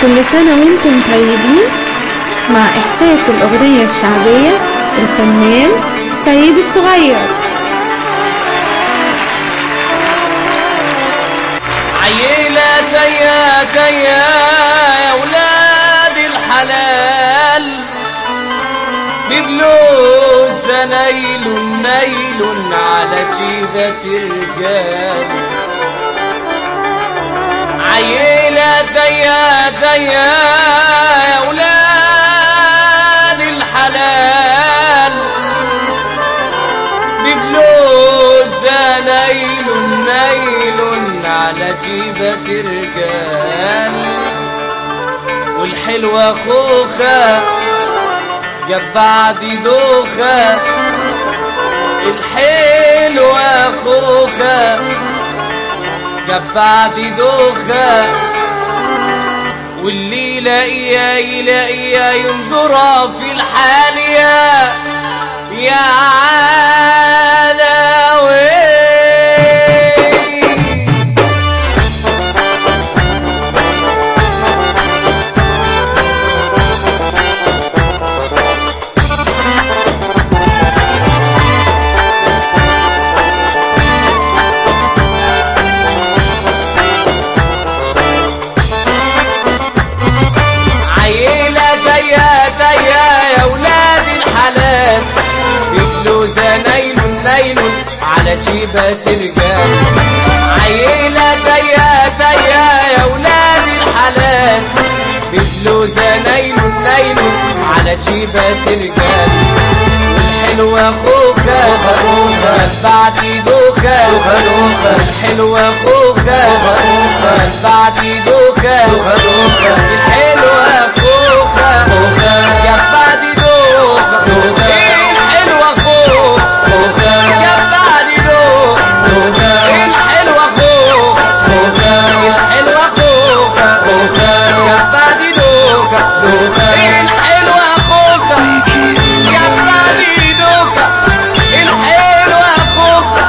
كل سنة وانتم طيبين مع إحساس الأغنية الشعبية الفنان سيد الصغير عيلة تيا تيا يا ولاد الحلال ببلوز نيل نيل على جيبة الرجال عيلة تيا تيا يا ولاد الحلال ببلوز نيل نيل على جيبة رجال والحلوة خوخة جاب بعدي دوخة الحلوة خوخة جاب بعدي دوخة واللي يلاقيها يلاقيها ينظرها في الحالية يا علاوي عيلة تيا تيا يا ولاد الحلال بفلوسة نيل نيل على جيبة رجال عيلة تيا تيا يا ولاد الحلال بفلوسة نيل نيل على جيبة رجال الحلوة خوخة خوخة بعدي دوخة دوخة الحلوة خوخة خوخة بعدي دوخة دوخة الحلوة خوخة خوخة يا بعدي دوخة دوخة الحلوة خوخة يا بعدي دوخة الحلوة خوخة الحلوة خوخة يا بعدي دوخة الحلوة خوخة يا بعدي دوخة الحلوة خوخة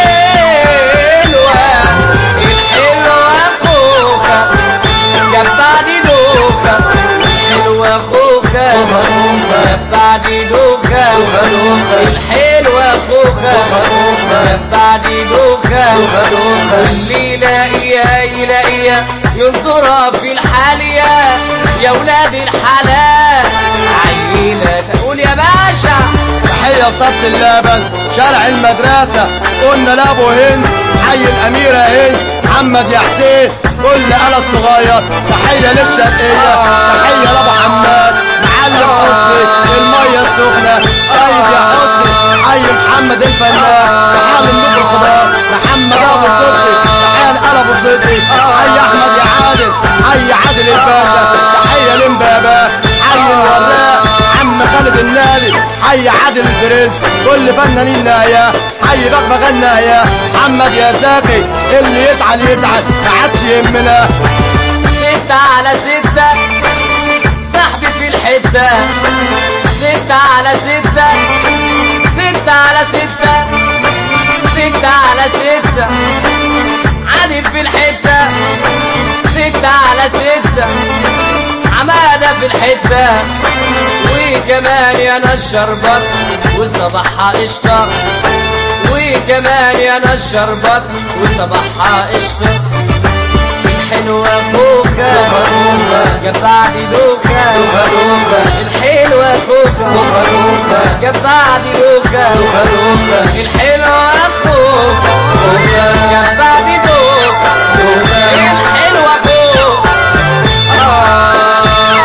حلوة الحلوة خوخة يا بعدي دوخة الحلوة خوخة يا بعدي دوخة الحلوة خوخة يا بعدي دوخة واللي يلاقيها يلاقيها ينظرها في الحالية يا ولاد الحلال عيلة تقول يا باشا تحية لصبت اللبن شارع المدرسة قلنا لابو هند حي الأميرة هند محمد يا حسين كل أنا الصغير تحية للشرقية تحية لأبو حماد معلم حسني المية السخنة سيد يا حسني حي محمد الفنان تحية لنور الخضار محمد أبو صدقي تحية لأنا أبو صدقي حي أحمد يا عادل حي عادل الباشا تحية لمبابا حي الوراق عم خالد النادي حي عادل البرنس كل فنانين نايا حي بغبغ النايا محمد يا زكي اللي يزعل يزعل ما عادش يهمنا ستة على ستة صاحبي في الحتة ستة على ستة ستة على ستة ستة على ستة عادل في الحتة ستة على ستة عمادة في الحتة وكمان يا الشربط وصباحها قشطة وكمان يا الشربط وصباحها قشطة الحلوة خوخة جاب بعدي دوخة الحلوة خوخة جاب بعدي دوخة الحلوة خوخة جاب بعدي دوخة الحلوة خوخة آه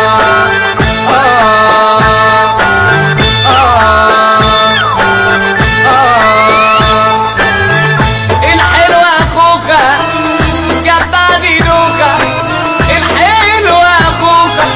الحلوة خوخة جباني دوخة الحلوة خوخة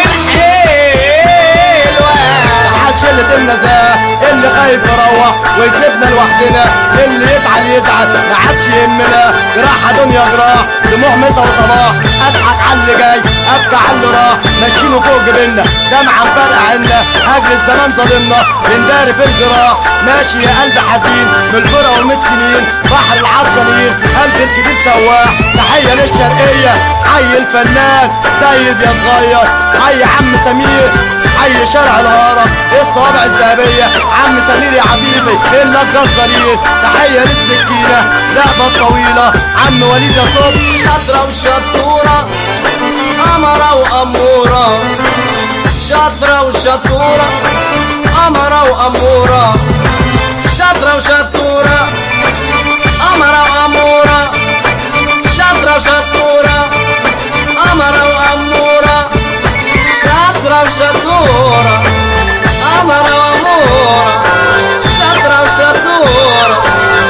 الحلوة شلة النزاهة اللي خايف يروح ويسيبنا لوحدنا اللي يزعل يزعل ما عادش يهمنا جراحة دنيا جراح دموع مسا وصباح اضحك على اللي جاي ابكى على اللي راح ماشيين فوق جبيننا دمعة مفرقع عنا هجر الزمان ظالمنا بنداري في الجراح ماشي يا قلبي حزين من الفرقة والميت سنين بحر العطشانين قلبي الكبير سواح تحية للشرقية حي الفنان سيد يا صغير حي عم سمير حي شارع الهرم الصوابع الذهبية عم سمير يا حبيبي اللجة الصغير تحية للسكينة لعبة طويلة عم وليد يا صبح شاطرة وشطورة قمرة وأمورة شاطرة وشطورة قمرة وأمورة شاطرة وشطورة قمرة وأمورة شاطرة وشطورة قمرة وأمورة شاطرة وشطورة قمرة وأمورة شاطرة وشطورة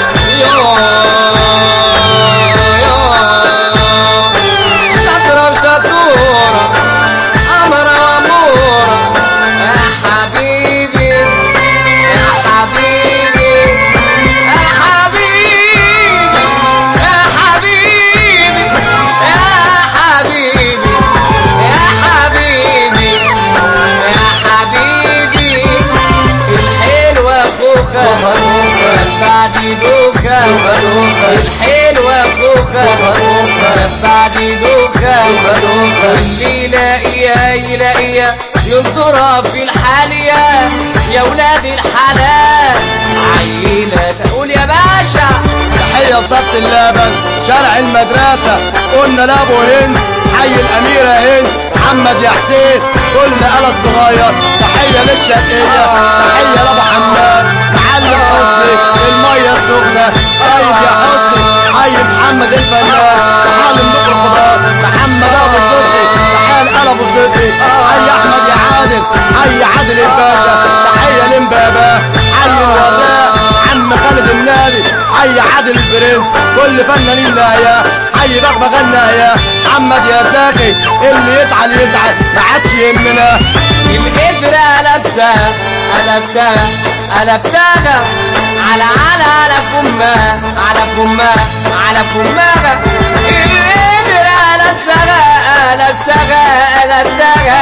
يا شاطرة وشطورة قمرة وأمورة يا حبيبي يا حبيبي يا حبيبي يا حبيبي يا حبيبي يا حبيبي يا حبيبي الحلوة خوخة بعدي دوخة الحلوة خوخة بعدي دوخة اللي يلاقيها يلاقيها ينظرها في الحالية يا ولاد الحلال عيلة تقول يا باشا تحية لصبت اللبن شارع المدرسة قلنا لابو هند حي الأميرة هند محمد يا حسين كل آلة الصغير تحية للشرقية تحية لأبو حماد معلم حسني المية السخنة سيد يا حسني حي محمد الفنان معلم بكر الخضار محمد أبو صدقي تحية لآل أبو صدقي حي أحمد يا عادل حي عادل الباشا تحية لمبابا حي الوراق عم خالد النادي حي عادل البرنس كل فنانين نهاية حي بغبغ النهاية محمد يا زكي اللي يزعل يزعل ما عادش يهمنا القدرة قلبتها قلبتها قلبتها على على على فمها على فمها على فمها القدرة قلبتها قلبتها قلبتها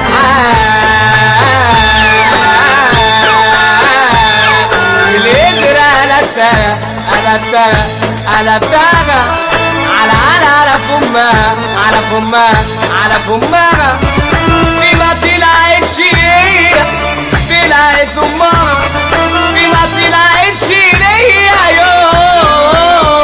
القدرة قلبتها قلبتها قلبتها على على على فمها على فمها على فمها في ما طلعتش ليا طلعت امها في ما طلعتش ليا يوم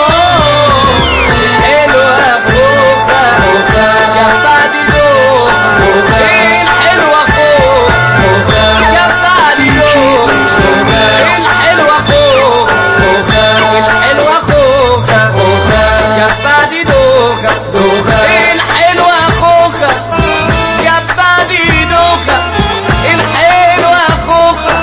الحلوة خوخة يا بعدي خوخة الحلوة خوخة يا بعدي خوخة الحلوة خوخة الحلوة خوخة يا بعدي دوخة الحلوة خوخة يا بعدي دوخة الحلوة خوخة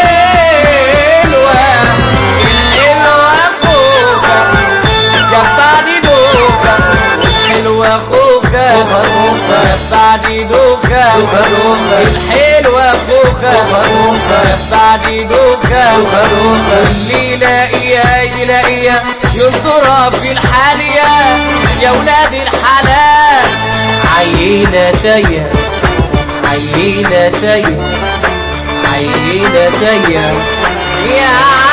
حلوة الحلوة خوخة يا بعدي دوخة الحلوة خوخة يا بعدي دوخة الحلوة خوخة يا بعدي دوخة اللي يلاقيها يلاقيها ينظرها في الحالية يا ولاد الحلال عينة تايه عينة تايه عينة تايه يا